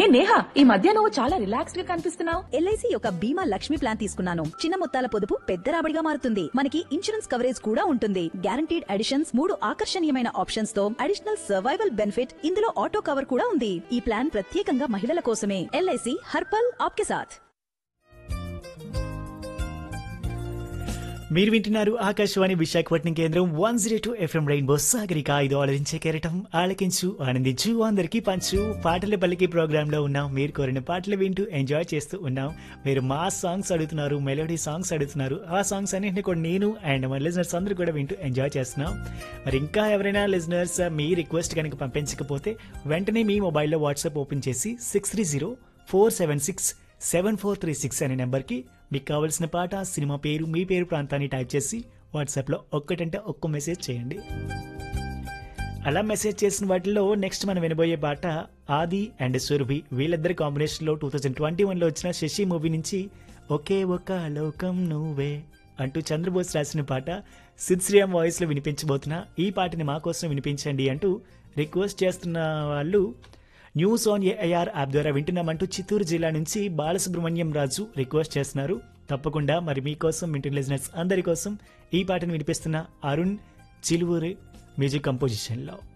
హే నేహా ఈ మధ్య నువ్వు చాలా రిలాక్స్డ్ గా కనిపిస్తున్నావు ఎల్ఐసి యొక్క బీమా లక్ష్మి ప్లాన్ తీసుకున్నాను చిన్న మొత్తాల పొదుపు పెద్ద రాబడిగా మారుతుంది మనకి ఇన్సూరెన్స్ కవరేజ్ కూడా ఉంటుంది గ్యారంటీడ్ అడిషన్స్ మూడు ఆకర్షణీయమైన ఆప్షన్స్ తో అడిషనల్ సర్వైవల్ బెనిఫిట్ ఇందులో ఆటో కవర్ కూడా ఉంది ఈ ప్లాన్ ప్రత్యేకంగా మహిళల కోసమే ఎల్ఐసి హర్పల్ ఆప్కే సాథ్ మీరు వింటున్నారు ఆకాశవాణి విశాఖపట్నం కేంద్రం one zero two FM Rainbow సాగరిక ఇది ఆలోచించే కెరటం ఆలకించు ఆనందించు అందరికీ పంచు పాటల పలికి ప్రోగ్రామ్ లో ఉన్నాం మీరు కోరిన పాటలు వింటూ ఎంజాయ్ చేస్తూ ఉన్నాం మీరు మా సాంగ్స్ అడుగుతున్నారు మెలోడీ సాంగ్స్ అడుగుతున్నారు ఆ సాంగ్స్ అన్నింటినీ కూడా నేను అండ్ మన లిజనర్స్ అందరూ కూడా వింటూ ఎంజాయ్ చేస్తున్నాం మరి ఇంకా ఎవరైనా లిజనర్స్ మీ రిక్వెస్ట్ కనుక పంపించకపోతే వెంటనే మీ మొబైల్లో వాట్సాప్ ఓపెన్ చేసి six three zero four seven six seven four three six అనే నెంబర్కి మీకు కావాల్సిన పాట సినిమా పేరు మీ పేరు ప్రాంతాన్ని టైప్ చేసి వాట్సాప్లో ఒక్కటంటే ఒక్క మెసేజ్ చేయండి అలా మెసేజ్ చేసిన వాటిలో నెక్స్ట్ మనం వినబోయే పాట ఆది అండ్ సురభి వీళ్ళిద్దరి కాంబినేషన్లో టూ థౌజండ్ ట్వంటీ వన్లో వచ్చిన శశి మూవీ నుంచి ఒకే ఒక లోకం నువ్వే అంటూ చంద్రబోస్ రాసిన పాట సిద్ శ్రీరామ్ వాయిస్లో వినిపించబోతున్న ఈ పాటని మా కోసం వినిపించండి అంటూ రిక్వెస్ట్ చేస్తున్న వాళ్ళు న్యూస్ ఆన్ ఏఐఆర్ యాప్ ద్వారా వింటున్నామంటూ చిత్తూరు జిల్లా నుంచి బాలసుబ్రహ్మణ్యం రాజు రిక్వెస్ట్ చేస్తున్నారు తప్పకుండా మరి మీకోసం వింటున్న లిజనర్స్ అందరి కోసం ఈ పాటను వినిపిస్తున్న అరుణ్ చిలువూరి మ్యూజిక్ కంపోజిషన్లో